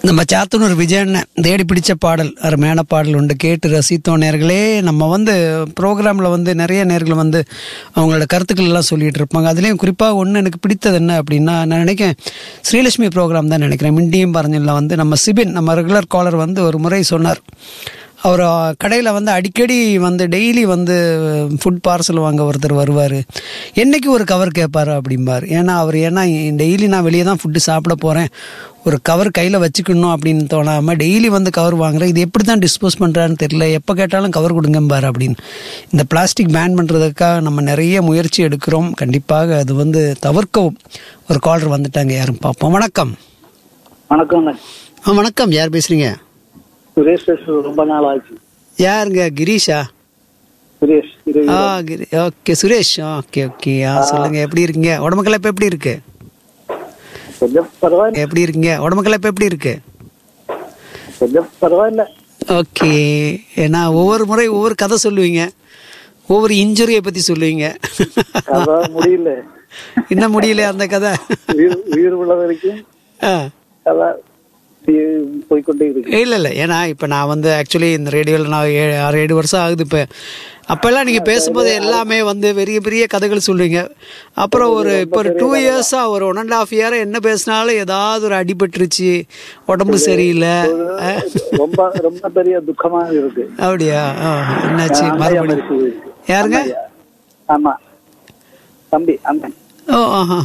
நம்ம சாத்தனூர் விஜயண்ண தேடி பிடிச்ச பாடல் அருமையான பாடல் உண்டு கேட்டு ரசித்தோம் நேர்களே நம்ம வந்து ப்ரோக்ராமில் வந்து நிறைய நேர்கள் வந்து அவங்களோட கருத்துக்கள் எல்லாம் சொல்லிட்டு இருப்பாங்க அதுலேயும் குறிப்பாக ஒன்று எனக்கு பிடித்தது என்ன அப்படின்னா நான் நினைக்கிறேன் ஸ்ரீலட்சுமி ப்ரோக்ராம் தான் நினைக்கிறேன் மிண்டியும் பறஞ்சில் வந்து நம்ம சிபின் நம்ம ரெகுலர் காலர் வந்து ஒரு முறை சொன்னார் அவர் கடையில் வந்து அடிக்கடி வந்து டெய்லி வந்து ஃபுட் பார்சல் வாங்க ஒருத்தர் வருவார் என்னைக்கு ஒரு கவர் கேட்பாரு அப்படிம்பார் ஏன்னா அவர் ஏன்னா டெய்லி நான் வெளியே தான் ஃபுட்டு சாப்பிட போகிறேன் ஒரு கவர் கையில் வச்சுக்கணும் அப்படின்னு தோணாமல் டெய்லி வந்து கவர் வாங்குறேன் இது எப்படி தான் டிஸ்போஸ் பண்ணுறான்னு தெரியல எப்போ கேட்டாலும் கவர் கொடுங்கம்பார் அப்படின்னு இந்த பிளாஸ்டிக் பேன் பண்ணுறதுக்காக நம்ம நிறைய முயற்சி எடுக்கிறோம் கண்டிப்பாக அது வந்து தவிர்க்கவும் ஒரு காலர் வந்துட்டாங்க யாரும் பார்ப்போம் வணக்கம் வணக்கங்க ஆ வணக்கம் யார் பேசுகிறீங்க சுரேஷ் பேசுறது ரொம்ப நாள் ஆச்சு யாருங்க கிரீஷா சுரேஷ் இது ஆ Giri okay Suresh okay okay ஆ சொல்லுங்க எப்படி இருக்கீங்க உடம்புக்கெல்லாம் இப்போ எப்படி இருக்கு கொஞ்சம் பரவாயில்ல எப்படி இருக்கீங்க உடம்புக்கெல்லாம் இப்போ எப்படி இருக்கு கொஞ்சம் பரவாயில்ல ஓகே ஏன்னா ஒவ்வொரு முறை ஒவ்வொரு கதை சொல்லுவீங்க ஒவ்வொரு இன்ஜுரியை பற்றி சொல்லுவீங்க அதான் முடியல இன்னும் முடியல அந்த கதை உயிர் உயிர் உள்ள வரைக்கும் ஆ அதான் இ- போய்க்கொண்டே இருக்கு இல்லை இல்லை ஏன்னா இப்போ நான் வந்து ஆக்சுவலி இந்த ரேடியோவில் நான் ஏழு ஆறு ஏழு வருஷம் ஆகுது இப்போ அப்போல்லாம் நீங்கள் பேசும்போது எல்லாமே வந்து பெரிய பெரிய கதைகள் சொல்லுவீங்க அப்புறம் ஒரு இப்போ ஒரு டூ இயர்ஸாக ஒரு ஒன் அண்ட் ஆஃப் இயராக என்ன பேசினாலும் ஏதாவது ஒரு அடிபட்டுருச்சு உடம்பு சரியில்லை அஹ், ரொம்ப ரொம்ப பெரிய துக்கமா இருக்கு அப்படியா ஆ, என்னாச்சு அம்மையா மறுபடியும் மரிச்சு போயிருக்கு. யாருங்க அம்மையா. ஆமா தம்பி அண்ணன் ஓ ஆஹா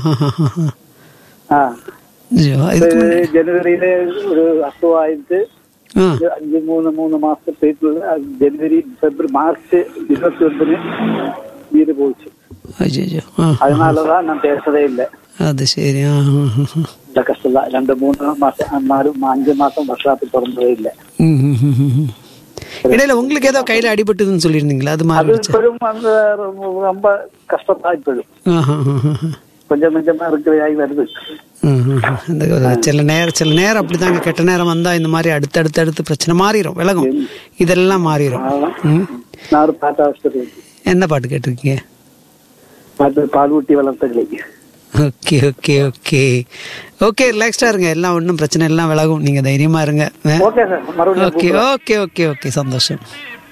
ஆ ஐயோ, இது இதுக்கு ஜனவரியில ஒரு அசுவாயிட்டு ஆ இது அஞ்சு மூணு மூணு மாசம் போயிட்டு அது ஜனவரி பிப்ரவரி மார்ச் இருபத்தி ஒன்பது வீடு போச்சு ஐயோ ஆ அதனாலதான் நான் பேசவே இல்லை அது சரி ஆ ஆ, ஆ, ஆ. இந்த கஷ்டம் தான் ரெண்டு மூணு மாசம் நாலு அஞ்சு மாசம் வருஷாத்து பிறந்ததே இல்லை ம், ம், ம், ம், ம். இடையில உங்களுக்கு ஏதோ கையில அடிபட்டுதுன்னு சொல்லியிருந்தீங்களா அது அது மாறிடுச்சு இப்பழும் அந்த ரொம்ப- ரொம்ப கஷ்டம்தான் இப்பழும் ஆஹா, ஆஹா, ஆஹா. கொஞ்சம் கொஞ்சமா இருக்கிறதாகி வருது ம், ம், ம். இந்த ஒரு சில நேரம் சில நேரம் அப்படிதாங்க கெட்ட நேரம் வந்தா இந்த மாதிரி அடுத்து அடுத்து அடுத்து பிரச்சனை மாறிடும் விலகும் இதெல்லாம் மாறிடும் ம். நான் ஒரு பாட்டு ஆஸ்பத்திரி என்ன பாட்டு கேட்டிருக்கீங்க பாட்டு பால் ஊட்டி வளர்த்தகளை ஓகே ஓகே ஓகே ஓகே ரிலாக்ஸ்டா இருங்க எல்லாம் ஒன்றும் பிரச்சனை எல்லாம் விலகும் நீங்க தைரியமா இருங்க ஓகே சார் மறுபடியும் ஓகே ஓகே ஓகே ஓகே சந்தோஷம்